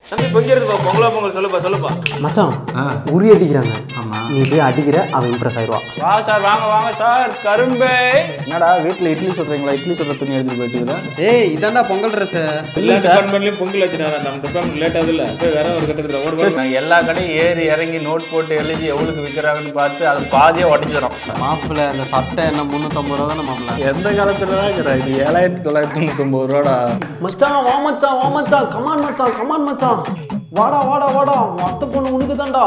தம்பி பொங்கிருதுப்பா பொங்கலா பொங்கல் சொல்லுப்பா சொல்லுப்பா மச்சான் உரி அடிக்கிறாங்க நீ போய் அடிக்கிற அவன் இம்ப்ரெஸ் ஆயிடுவா வா சார் வாங்க வாங்க சார் கரும்பே என்னடா வீட்டில் இட்லி சுடுறீங்களா இட்லி சுடுற துணி எடுத்துட்டு போயிட்டு ஏய் இதான்டா பொங்கல் ட்ரெஸ் எல்லா டிபார்ட்மெண்ட்லயும் பொங்கல் வச்சுட்டாங்க நம்ம டிபார்ட்மெண்ட் லேட் ஆகுதுல்ல போய் வேற ஒரு கட்டத்துல ஓடுவா நான் எல்லா கடையும் ஏறி இறங்கி நோட் போட்டு எழுதி எவ்வளோக்கு விற்கிறாங்கன்னு பார்த்து அது பாதியாக உடச்சிடும் மாப்பிள்ள இந்த சட்டை என்ன முந்நூற்றம்பது ரூபா தானே மாப்பிள்ள எந்த காலத்துல தான் இருக்கிறா இது ஏழாயிரத்தி தொள்ளாயிரத்தி தொண்ணூத்தொம்பது ரூபாடா மச்சான் வா மச்சான் வா மச்சான் கமான் மச்சான் கமான் மச்சான் வாடா வாடா வாடா மொத்த பொண்ணு உனக்கு தான்டா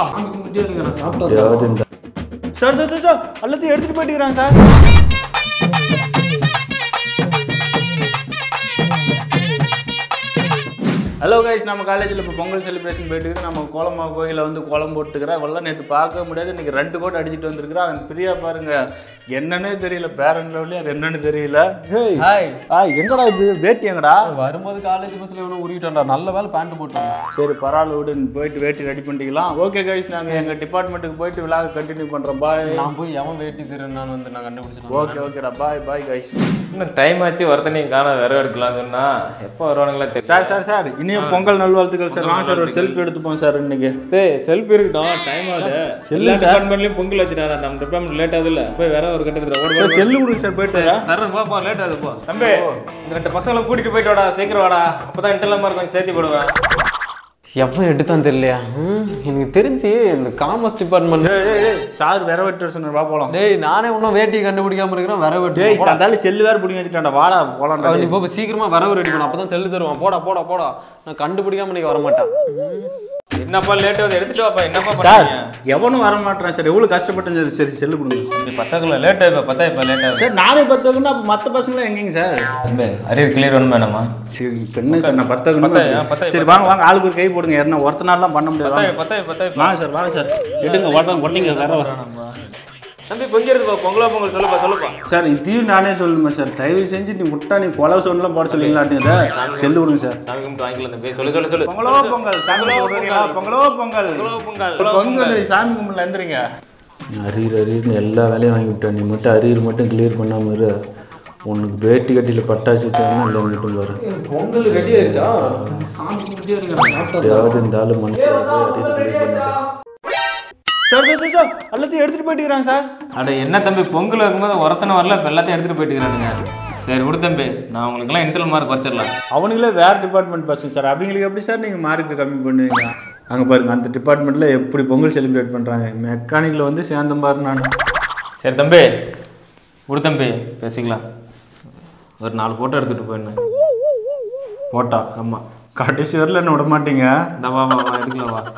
சார் சார் சார் சார் எல்லாத்தையும் எடுத்துட்டு போயிட்டுக்கிறாங்க சார் ஹலோ கைஸ் நம்ம காலேஜில் இப்போ பொங்கல் செலிப்ரேஷன் போயிட்டு இருக்கு. நம்ம கோலமா கோயிலில் வந்து கோலம் போட்டுக்கிறா இவெல்லாம் நேற்று பார்க்க முடியாது இன்னைக்கு ரெண்டு கோட் அடிச்சிட்டு வந்திருக்கிறா அவன் பிரியா பாருங்க என்னன்னே தெரியல பேரன் லெவலே அது என்னன்னு தெரியல ஹாய் ஆ எங்கடா இது வேட்டி எங்கடா வரும்போது காலேஜ் பஸ்ல இவனும் உருவிட்டான்டா நல்ல வேலை பேண்ட் போட்டான் சரி பரவாயில்ல விடு போயிட்டு வேட்டி ரெடி பண்ணிக்கலாம் ஓகே கைஸ் நாங்கள் எங்கள் டிபார்ட்மெண்ட்டுக்கு போயிட்டு விழாக கண்டினியூ பண்ணுறோம் பாய் நான் போய் எவன் வேட்டி திருநான்னு வந்து நான் கண்டுபிடிச்சிட்டேன் ஓகே ஓகேடா பாய் பாய் கைஸ் இன்னும் டைம் ஆச்சு ஒருத்தனையும் காண விரவு எடுக்கலாம் சொன்னா எப்போ வருவானுங்களா தெரியும் சார் சார் சார் இனியும் பொங்கல் நல்வாழ்த்துக்கள் சார் வாங்க சார் ஒரு செல்ஃபி எடுத்துப்போம் சார் இன்னைக்கு டேய் செல்ஃபி இருக்கட்டும் டைம் ஆகுது எல்லா டிபார்ட்மெண்ட்லயும் பொங்கல் வச்சுட்டாங்க நம்ம டிபார்ட்மெண்ட் லேட் ஆகுதுல்ல போய் வேற ஒரு கட்டத்துல ஓடுவா சார் செல்லு கொடுங்க சார் போயிட்டு வரேன். தரேன் போ போ லேட் ஆகுது போ தம்பி இந்த ரெண்டு பசங்களை கூட்டிட்டு போயிட்டு வாடா சீக்கிரம் வாடா அப்பதான் இன்டர்லாம் கொஞ்சம் சேர்த்து போடுவேன் எவன் எடுத்தான் தெரியலையா ம், எனக்கு தெரிஞ்சு இந்த காமர்ஸ் டிபார்ட்மெண்ட் டேய், டேய், டேய், சார் வேற வெட்டு சொன்னார் வா போலாம் டேய் நானே இன்னும் வேட்டி கண்டுபிடிக்காம இருக்கிறேன் வர வெட்டி டேய் அதால செல்லு வேற பிடிங்க வச்சுட்டான்டா வாடா போலாம்டா நீ போ சீக்கிரமா வரவு ரெடி பண்ண அப்பதான் செல்லு தருவான் போடா போடா போடா நான் கண்டுபிடிக்காம இன்னைக்கு வர மாட்டேன் என்னப்பா லேட் ஆகுது எடுத்துட்டு வாப்பா என்னப்பா சார் பண்ணீங்க எவனும் வர மாட்டேன் சார் எவ்வளவு கஷ்டப்பட்டேன் சரி சரி செல்லு கொடுங்க இப்படி பத்தாக்குள்ள லேட் ஆகுது பத்தா இப்ப லேட் ஆகுது சார் நானே பத்துக்குன்னா அப்போ மற்ற பசங்களும் எங்கேங்க சார் தம்பி அரியர் கிளியர் ஒன்று வேணாமா சரி இப்போ என்ன சார் நான் பத்தாயிரம், பத்துக்கணும் பத்தாயிரம், சரி வாங்க வாங்க ஆளுக்கு ஒரு கை போடுங்க யாருன்னா ஒருத்த நாள்லாம் பண்ண முடியாது வாங்க. பத்தாய் பத்தாய் பத்தாய் வாங்க சார் வாங்க சார் எடுங்க ஒட்டங்க ஒட்டிங்க வேற வர தம்பி பொங்கிருதுப்பா பொங்கலா பொங்கல் சொல்லுப்பா சொல்லுப்பா சார் இதையும் நானே சொல்லணுமா சார் தயவு செஞ்சு நீ முட்டா நீ கொலை சொன்னலாம் போட சொல்லிங்களாட்டுங்க செல்லு கொடுங்க சார் சாமி கும்பிட்டு வாங்கிக்கலாம் தம்பி சொல்லு சொல்லு சொல்லு பொங்கலோ பொங்கல் சாமி கும்பிடுறீங்களா? பொங்கலோ பொங்கல் பொங்கல் பொங்கல் வந்து சாமி கும்பிடல எந்திரிங்க அரியர் அரியர்னு எல்லா வேலையும் வாங்கி விட்டேன் நீ மட்டும் அரியர் மட்டும் கிளியர் பண்ணாம இரு உனக்கு வேட்டி கட்டியில் பட்டாசு வச்சாங்கன்னா இல்லை மட்டும் பாரு பொங்கல் ரெடி ஆயிருச்சா சாமி கும்பிட்டே இருக்கிறேன் ஏதாவது இந்த ஆளு மனசு அரியர் கிளியர் பண்ணிட்டு சார் சார் சார் சார் எல்லாத்தையும் எடுத்துட்டு போயிட்டுக்கிறாங்க சார் அட என்ன தம்பி பொங்கல் வைக்கும்போது ஒருத்தனை வரல இப்போ எல்லாத்தையும் எடுத்துட்டு போயிட்டுக்கிறானுங்க சரி விடு தம்பி நான் உங்களுக்குலாம் இன்டர்னல் மார்க் குறைச்சிடலாம் அவங்களே வேற டிபார்ட்மெண்ட் பசங்க சார் அவங்களுக்கு எப்படி சார் நீங்கள் மார்க் கம்மி பண்ணுவீங்க அங்கே பாருங்க அந்த டிபார்ட்மெண்ட்டில் எப்படி பொங்கல் செலிப்ரேட் பண்ணுறாங்க மெக்கானிக்கில் வந்து சேர்ந்த பாரு நான் சரி தம்பி விடு தம்பி பேசிக்கலாம் ஒரு நாலு ஃபோட்டோ எடுத்துகிட்டு போயிடணும் போட்டா ஆமாம் கடைசி வரல என்ன விட மாட்டீங்க இந்த வா வா வா எடுக்கலாம் வா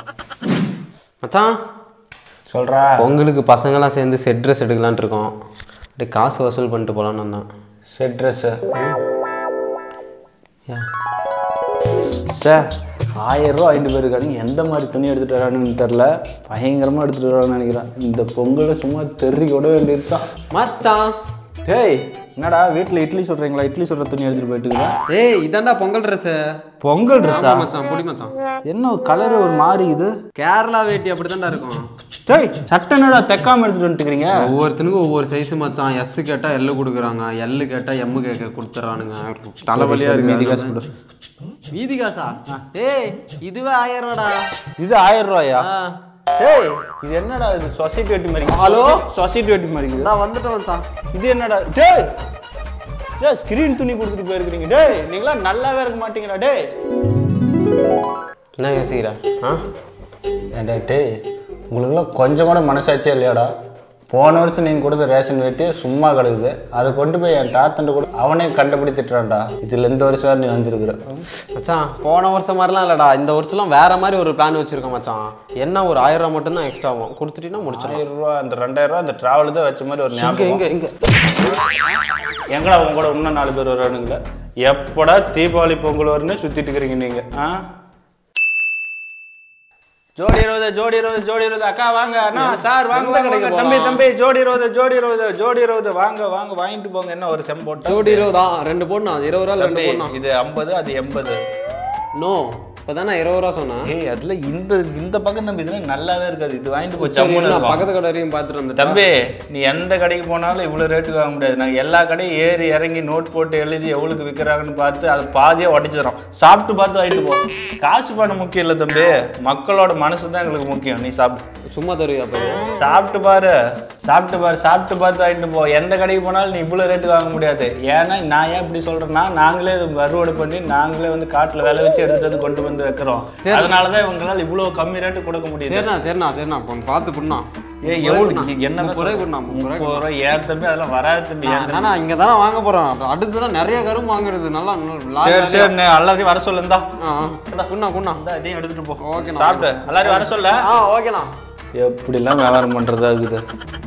மச்சான் சொல்கிறா பொங்கலுக்கு பசங்களாம் சேர்ந்து செட் ட்ரெஸ் எடுக்கலான்ட்டு இருக்கோம் அப்படியே காசு வசூல் பண்ணிட்டு போகலான்னு வந்தேன் செட் ட்ரெஸ்ஸு யா. சார் ஆயிரம் ரூபா ஐந்து பேர் இருக்காங்க எந்த மாதிரி துணி எடுத்துகிட்டு வரானுன்னு தெரில பயங்கரமாக எடுத்துகிட்டு வரான்னு நினைக்கிறேன் இந்த பொங்கலை சும்மா தெருக்கி விட வேண்டியது தான் மச்சான் டேய் என்னடா வீட்டில் இட்லி சுடுறீங்களா இட்லி சுடுற துணி எடுத்துகிட்டு போயிட்டு ஏய் இதான்டா பொங்கல் ட்ரெஸ்ஸு பொங்கல் ட்ரெஸ்ஸா மச்சான் புடி மச்சான் என்ன கலரு ஒரு மாதிரி இது கேரளா வேட்டி அப்படித்தான்டா இருக்கும் டேய் சட்டை என்னடா தைக்காம எடுத்துட்டு வந்துட்டுக்கிறீங்க ஒவ்வொருத்தனுக்கும் ஒவ்வொரு சைஸ் மச்சான் எஸ் கேட்டா எல்லு கொடுக்குறாங்க எல்லு கேட்டா எம்மு கேட்க கொடுத்துட்றானுங்க தலைவலியா இருக்கு மீதி காசு கொடு. மீதி காசா ஏய் இதுவே ஆயிரம் ரூபாடா இது ஆயிரம் ரூபாயா ஆ. டேய் இது என்னடா இது சொசைட்டி வெட்டி மாதிரி ஹலோ சொசைட்டி வெட்டி மாதிரி இருக்குது. நான் வந்துட்டேன் மச்சான் இது என்னடா டேய் டேய் ஸ்கிரீன் துணி கொடுத்துட்டு போயிருக்கிறீங்க டேய் நீங்களா நல்லாவே இருக்க மாட்டீங்கடா டேய் என்ன யோசிக்கிற ஆ ஏண்டா டேய் உங்களுக்குலாம் கொஞ்சம் கூட மனசாட்சியே இல்லையாடா போன வருஷம் நீங்கள் கொடுத்த ரேஷன் வெட்டி சும்மா கிடக்குது அதை கொண்டு போய் என் தாத்தன்ட்டு கூட அவனே கண்டுபிடி திட்டுறான்டா இதில் இந்த வருஷம் வேறு நீ வந்திருக்கிற மச்சான் போன வருஷம் மாதிரிலாம் இல்லடா இந்த வருஷம்லாம் வேற மாதிரி ஒரு பிளான் வச்சிருக்கோம் மச்சான் என்ன ஒரு ஆயிரம் ரூபா மட்டும் தான் எக்ஸ்ட்ரா ஆகும் கொடுத்துட்டீங்கன்னா முடிச்சிடும் ஆயிரம் ரூபா அந்த ரெண்டாயிரம் ரூபா அந்த டிராவல் தான் வச்ச மாதிரி ஒரு இங்க ஞாபகம் இங்க இங்க எங்கடா உங்க கூட இன்னும் நாலு பேர் வரானுங்களே எப்படா தீபாவளி பொங்கல் வரும்னு சுத்திட்டு இருக்கிறீங்க நீங்க ஆ ஜோடி இருபது ஜோடி இருபது ஜோடி இருபது அக்கா வாங்க அண்ணா சார் வாங்க வாங்க வாங்க தம்பி தம்பி ஜோடி இருபது ஜோடி இருபது ஜோடி இருபது வாங்க வாங்க வாங்கிட்டு போங்க என்ன ஒரு செம்போட்டா ஜோடி இருபதா ரெண்டு போடணும் இருபது ரூபா ரெண்டு தம்பி போடணும் இது ஐம்பது அது எண்பது நோ இப்போ தானே இருபது ரூபா சொன்னேன் ஏய் அதுல இந்த இந்த பக்கம் தம்பி இதுல நல்லாவே இருக்காது இது வாங்கிட்டு போய் சரி ஜம்முன்னு நான் இருக்கும். பக்கத்து கடை வரையும் பார்த்துட்டு வந்துட்டேன் தம்பி நீ எந்த கடைக்கு போனாலும் இவ்வளோ ரேட்டுக்கு வாங்க முடியாது நாங்கள் எல்லா கடையும் ஏறி இறங்கி நோட் போட்டு எழுதி எவ்வளோக்கு விற்கிறாங்கன்னு பார்த்து அது பாதியாக உடச்சிடுறோம் சாப்பிட்டு பார்த்து வாங்கிட்டு போ காசு பணம் முக்கியம் இல்லை தம்பி மக்களோட மனசு தான் எங்களுக்கு முக்கியம் நீ சாப்பிட்டு சும்மா தருவியா அப்போ சாப்பிட்டு பாரு சாப்பிட்டு பாரு சாப்பிட்டு பார்த்து வாங்கிட்டு போ எந்த கடைக்கு போனாலும் நீ இவ்வளோ ரேட்டுக்கு வாங்க முடியாது ஏன்னா நான் ஏன் இப்படி சொல்கிறேன்னா நாங்களே இது அறுவடை பண்ணி நாங்களே வந்து காட்டில் விலை வச்சு எடுத்துகிட்டு வந்து கொண்டு வந்து வைக்கிறோம் அதனால தான் இவங்களால இவ்வளோ கம்மி ரேட்டு கொடுக்க முடியுது சரிண்ணா சரிண்ணா சரிண்ணா இப்போ பார்த்து பண்ணா ஏ எவ்வளோ என்ன முப்பது ரூபாய் கொடுண்ணா முப்பது ரூபாய் முப்பது ரூபாய் ஏன் தம்பி அதெல்லாம் வராது தம்பி ஏன் தம்பி? அண்ணா இங்கே தானே வாங்க போகிறோம் அடுத்ததான் நிறைய கரும்பு வாங்குறது நல்லா சரி சரி எல்லாரையும் வர சொல்லு இந்தா குண்ணா குண்ணா இந்தா, இதையும் எடுத்துட்டு போ ஓகேண்ணா. சாப்பிடு எல்லாரையும் வர சொல்ல ஆ ஓகேண்ணா எப்படிலாம் வியாபாரம் பண்றதா இருக்குது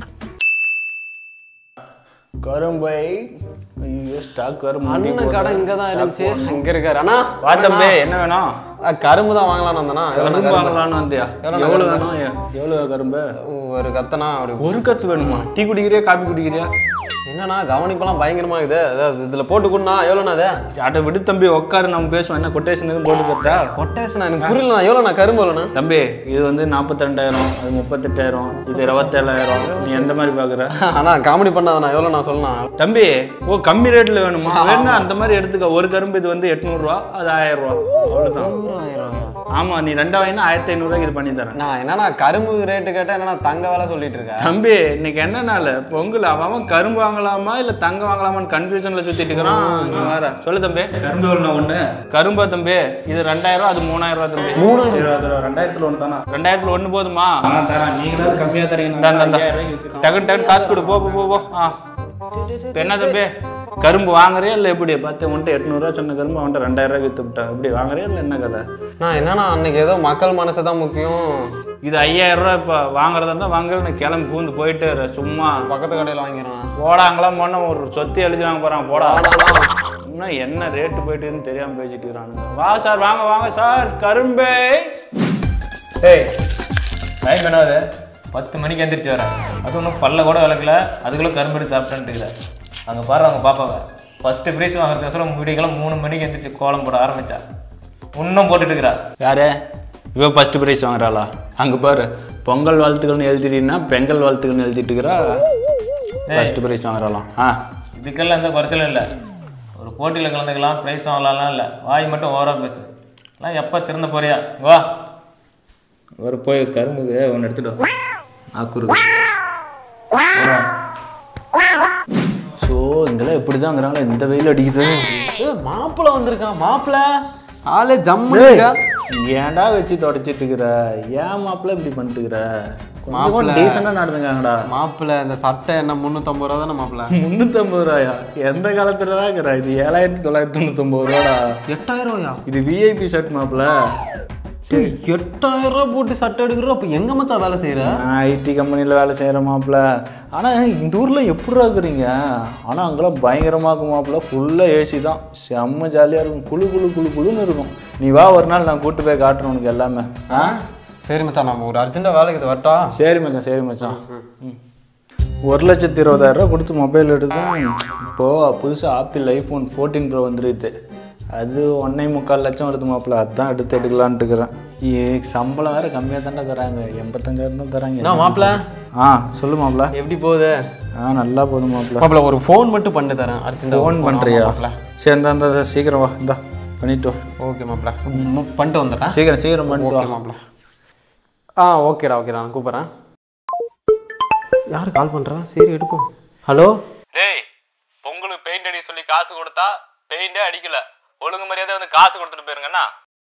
கரும்பை ஐயோ ஸ்டாக் வேற முடி அண்ணன் கடை போகுது. இங்கே தான் இருந்துச்சு அங்கே இருக்காரு அண்ணா வா தம்பி என்ன வேணும் ஆ, கரும்பு தான் வாங்கலாம்னு வந்தேண்ணா கரும்பு வாங்கலாம்னு வந்தியா எவ்வளோ எவ்வளவு வேணும் எவ்வளவு கரும்பு ஒரு கத்தனா அப்படி ஒரு கத்து வேணுமா டீ குடிக்கிறியா காபி குடிக்கிறியா என்னண்ணா கவனிப்பெல்லாம் பயங்கரமா இருக்குது அதாவது இதில் போட்டு கொடுண்ணா எவ்வளோண்ணா அது அட விடு தம்பி உட்காரு நம்ம பேசுவோம் என்ன கொட்டேஷன் எதுவும் போட்டு தரட்டா கொட்டேஷன் எனக்கு புரியலண்ணா எவ்வளோண்ணா கரும்பு எவ்வளோண்ணா தம்பி இது வந்து நாற்பத்தி ரெண்டாயிரம் அது முப்பத்தெட்டாயிரம் இது இருபத்தேழாயிரம் நீ எந்த மாதிரி பாக்குற அண்ணா காமெடி பண்ணாதண்ணா எவ்வளோண்ணா சொல்லணும் தம்பி ஓ கம்மி ரேட்ல வேணுமா வேணா அந்த மாதிரி எடுத்துக்க ஒரு கரும்பு இது வந்து எட்நூறுரூவா அது ஆயிரம் ரூபா அவ்வளோதான் ஆமா நீ ரெண்டாயிரம் ஆயிரத்தி ஐநூறுரூவாய்க்கு இது பண்ணி தரேன் நான் என்னண்ணா கரும்பு ரேட்டு கேட்டால் என்னண்ணா தங்க வேலை சொல்லிட்டு இருக்கேன் தம்பி இன்னைக்கு என்ன நாள் பொங்கல் அவன் அவன் கரும்பு வாங்கலாமா இல்ல தங்கம் வாங்கலாமான்னு கன்ஃபியூஷன்ல சுத்திட்டு இருக்கிறான் நீ வேற சொல்லு தம்பி கரும்பு ஒன்று ஒன்று கரும்பா தம்பி இது ரெண்டாயிரம் ரூபா அது மூணாயிரம் ரூபா தம்பி மூணாயிரம் ரெண்டாயிரத்துல ஒன்று தானா ரெண்டாயிரத்துல ஒண்ணு போதுமா ஆ தரேன் நீங்களாவது கம்மியாக தரீங்க இந்தா, இந்தா, இந்தா. டக்குன்னு டக்குன்னு காசு கொடு போ போ, போ போ ஆ இப்போ என்ன தம்பி கரும்பு வாங்குறியா இல்லை எப்படி பார்த்து உன்ட்டு எட்நூறுவா சொன்ன கரும்பு அவன்கிட்ட ரெண்டாயிரம் ரூபாய் வித்து விட்டான் இப்படி வாங்குறியா இல்லை என்ன கதை நான் என்னண்ணா அன்னைக்கு ஏதோ மக்கள் மனசு தான் முக்கியம் இது ஐயாயிரம் ரூபாய் இப்போ வாங்குறதா இருந்தால் வாங்குறது நான் கிளம்பி பூந்து போயிட்டு இரு, சும்மா பக்கத்து கடையில் வாங்கிறேன் போடாங்களாம் போன ஒரு சொத்து எழுதி வாங்க போறான் போடா இன்னும் என்ன ரேட்டு போயிட்டுன்னு தெரியாம பேசிட்டு இருக்கிறானுங்க வா சார் வாங்க வாங்க சார் கரும்பே ஏய் டைம் என்னாவது பத்து மணிக்கு எந்திரிச்சு வரேன் அது ஒன்றும் பல்ல கூட விளக்கல அதுக்குள்ளே கரும்பெடு சாப்பிட்டேன்ட்டு அங்கே பாரு அவங்க பாப்பாவை ஃபஸ்ட்டு ப்ரைஸ் வாங்குறதுக்கோசரம் வீடியோக்கெல்லாம் மூணு மணிக்கு எந்திரிச்சு கோலம் போட ஆரம்பிச்சா இன்னும் போட்டுட்டு இருக்கிறா யாரு இவ ஃபர்ஸ்ட் ப்ரைஸ் வாங்குறாளா அங்க பாரு பொங்கல் வாழ்த்துக்கள்னு எழுதிட்டீங்கன்னா பெங்கல் வாழ்த்துக்கள்னு எழுதிட்டு இருக்கிறா ஃபர்ஸ்ட் ப்ரைஸ் வாங்குறாளாம் ஆ இதுக்கெல்லாம் எந்த குறைச்சலும் இல்லை ஒரு போட்டியில் கலந்துக்கலாம் ப்ரைஸ் வாங்கலாம்லாம் இல்லை வாய் மட்டும் ஓவராக பேசு எல்லாம் எப்போ திறந்த போறியா இங்க வா ஒரு போய் கரும்புக்கு ஒன்று எடுத்துட்டு வா ஆக்குரு ஸோ இதெல்லாம் எப்படி தான் இந்த வெயில் அடிக்குது ஏ மாப்பிள்ளை வந்திருக்கான் மாப்பிள்ளை ஆளே ஜம்மு இருக்கா. ஏன்டா வச்சு தொடச்சிட்டு இருக்கிற ஏன் மாப்பிள்ள இப்படி பண்ணிட்டு இருக்கிற மாப்பிள்ளை. டீசெண்டாக நடந்துக்காங்கடா மாப்பிள்ளை இந்த சட்டை என்ன முந்நூற்றம்பது ரூபா தானே மாப்பிள்ளை முந்நூற்றம்பது ரூபாயா எந்த காலத்துல தான் இருக்கிறா இது ஏழாயிரத்தி தொள்ளாயிரத்தி தொண்ணூத்தொம்பது ரூபாடா எட்டாயிரம் ரூபாயா இது விஐபி ஷர்ட் மாப்பிள்ள எட்டாயிரம் ரூபா போட்டு சட்டை எடுக்கிற அப்போ எங்க மச்சான் வேலை செய்யற நான் ஐடி கம்பெனியில் வேலை செய்கிற மாப்பிள்ள ஆனால் இந்த ஊரில் எப்படி இருக்கிறீங்க ஆனால் அங்கெல்லாம் பயங்கரமாக இருக்கும் மாப்பிள்ள ஃபுல்லாக ஏசி தான் செம்ம ஜாலியாக இருக்கும் குளு குளு குளு குளுன்னு இருக்கும் நீ வா ஒரு நாள் நான் கூட்டு போய் காட்டுறேன் உனக்கு எல்லாமே ஆ சரி மச்சான் நம்ம ஒரு அர்ஜென்ட்டாக வேலைக்கு இது வரட்டா சரி மச்சான் சரி மச்சான் ம். ஒரு லட்சத்தி இருபதாயிரம் ரூபா கொடுத்து மொபைல் எடுத்தோம் இப்போது புதுசாக ஆப்பிள் ஐஃபோன் ஃபோர்டீன் ப்ரோ வந்துருக்குது அது ஒன்றே முக்கால் லட்சம் வருது மாப்பிள்ள அதுதான் எடுத்து எடுக்கலான்ட்டு இருக்கிறேன் ஏ சம்பளம் வேறு கம்மியாக தானே தராங்க எண்பத்தஞ்சாயிரம் தான் தராங்க என்ன மாப்பிள்ளை ஆ சொல்லு மாப்பிள்ள எப்படி போகுது ஆ நல்லா போதும் மாப்பிள்ள மாப்பிள்ளை ஒரு ஃபோன் மட்டும் பண்ணி தரேன் அர்ஜென்ட்டாக ஃபோன் பண்ணுறியா மாப்பிள்ளை சரி இந்தா இந்தா, இந்தா சீக்கிரம் வா இந்தா பண்ணிட்டு வா ஓகே மாப்பிள்ளை ம், பண்ணிட்டு வந்துடுறேன் சீக்கிரம் சீக்கிரம் பண்ணிட்டு ஓகே வா மாப்பிள்ளை ஆ ஓகேடா ஓகேடா நான் கூப்பிட்றேன் யார் கால் பண்ணுறா சரி எடுப்போம் ஹலோ டேய் பொங்கலுக்கு பெயிண்ட் அடிக்க சொல்லி காசு கொடுத்தா பெயிண்டே அடிக்கல ஒழுங்கு மரியாதை வந்து காசு கொடுத்துட்டு போயிருங்கண்ணா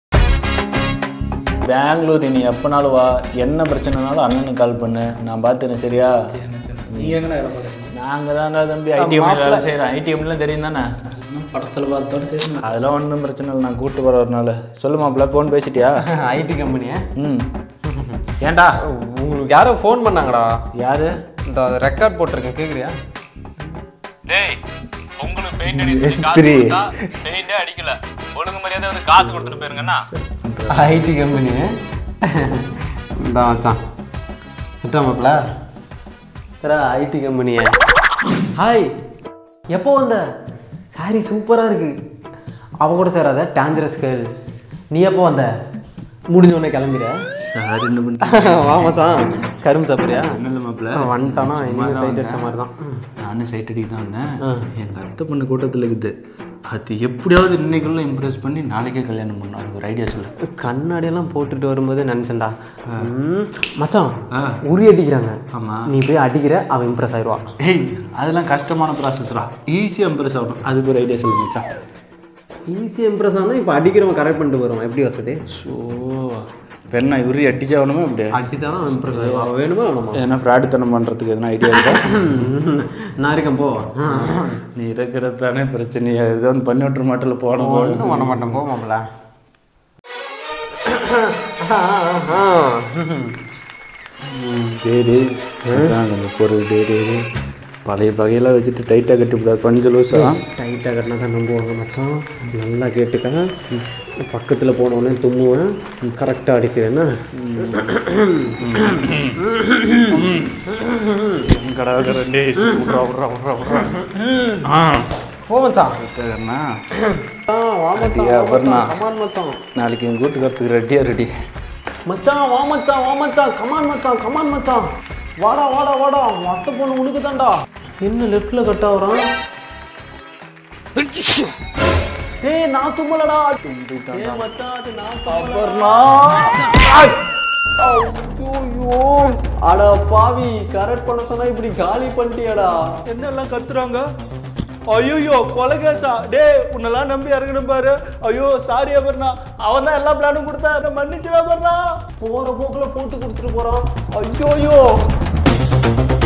பெங்களூர் நீ எப்போனாலும் வா என்ன பிரச்சனைனாலும் அண்ணனுக்கு கால் பண்ணு நான் பார்த்துறேன் சரியா நீ எங்கே வேலை பார்க்குறீங்க நாங்கள் தான்டா தம்பி ஐடிஎம்ல வேலை செய்கிறோம் ஐடிஎம்லாம் தெரியும் தானே படத்தில் பார்த்தோட சரி அதெல்லாம் ஒன்றும் பிரச்சனை இல்லை நான் கூப்பிட்டு போகிற ஒரு நாள் சொல்லு மாப்பிள்ள ஃபோன் பேசிட்டியா ஐடி கம்பெனியா ம் ஏன்டா உங்களுக்கு யாரோ ஃபோன் பண்ணாங்கடா யாரு இந்த ரெக்கார்ட் போட்டிருக்கேன் கேட்குறியா டேய் உங்களுக்கு பெயிண்ட் மேஸ்திரி. பெயிண்டே அடிக்கல ஒழுங்கு மரியாதை வந்து காசு கொடுத்துட்டு போயிருங்கண்ணா ஐடி கம்பெனி இந்த மச்சான் விட்டா மாப்பிள்ள சரா ஐடி கம்பெனியா ஹாய் எப்போ வந்த சாரி சூப்பராக இருக்கு அவ கூட சேராத டேஞ்சரஸ் கேர்ள் நீ எப்போ வந்த முடிஞ்ச உடனே கிளம்பிட சார் என்ன பண்ணிட்டு வா மச்சான் கரும்பு சாப்பிட்றியா இல்லை மாப்பிள்ள வந்துட்டானா இனிமேல் சைட் அடிச்ச மாதிரி தான் நானும் சைட் அடிக்க தான் வந்தேன் எங்கள் அத்தை பண்ண கூட்டத்தில் இருக்குது அது எப்படியாவது இன்னைக்குள்ள இம்ப்ரெஸ் பண்ணி நாளைக்கே கல்யாணம் பண்ணணும் அதுக்கு ஒரு ஐடியா சொல்லு கண்ணாடியெல்லாம் போட்டுட்டு வரும்போது நினச்சேன்டா ம், மச்சான் ஆ. உரி அடிக்கிறாங்க ஆமாம் நீ போய் அடிக்கிற அவன் இம்ப்ரெஸ் ஆயிடுவான் ஏய் அதெல்லாம் கஷ்டமான ப்ராசஸ்ரா ஈஸியாக இம்ப்ரெஸ் ஆகணும் அதுக்கு ஒரு ஐடியா சொல்லு மச்சான் ஈஸியாக இம்ப்ரெஸ் ஆனால் இப்போ அடிக்கிறவன் கரெக்ட் பண்ணிட்டு வருவான் எப்படி வசதி ஸோ பெண்ணா இவரு அடிச்சாகணுமே அப்படி அடித்தான் அவன் இம்ப்ரெஸ் ஆயிடுவான் வேணுமா வேணுமா ஏன்னா ஃப்ராடுத்தனம் பண்ணுறதுக்கு எதனா ஐடியா இருக்கா நான் இருக்கேன் போ நீ இருக்கிறது தானே பிரச்சனை ஏதோ ஒன்று பண்ணி விட்டுற மாட்டில் போன ஒன்றும் பண்ண மாட்டேன் போமாம்ல டேய் டேய் மச்சான், கொஞ்சம் பொருள் டே டே டே. பழைய பகையெல்லாம் வச்சுட்டு டைட்டாக கட்டிவிடாது கொஞ்சம் லூஸா டைட்டாக கட்டினா தான் நம்புவாங்க மச்சான் நல்லா கேட்டுக்க பக்கத்தில் போனவொடனே தும்முவேன் கரெக்டாக அடிக்கிறேன்னா போ மச்சான் ஆ, வா மச்சான், அடியா, வா அபர்ணா. மச்சான், come on மச்சான் நாளைக்கு எங்கள் வீட்டுக்காரத்துக்கு ரெடியாக ரெடி மச்சான் வா மச்சான் வா மச்சான் கமான் மச்சான் கமான் மச்சான் வாடா வாடா வாடா மொத்த பொண்ணு உனக்கு தான்டா என்ன லெஃப்ட்ல கட் ஆகுறான் டேய் நான் தும்மலடா ஏய் மச்சான் அது நான் தும்மலடா ஐயோ அட பாவி கரெக்ட் பண்ண சொன்னா இப்படி காலி பண்ணிட்டியாடா என்னெல்லாம் கத்துறாங்க ஐயோ கொலகேசா டேய் உன்னெல்லாம் நம்பி இறங்கணும் பாரு ஐயோ சாரி அபர்ணா அவன் தான் எல்லா பிளானும் கொடுத்தா என்னை மன்னிச்சிடா அபர்ணா போற போக்குல போட்டு கொடுத்துட்டு போறான் ஐயோ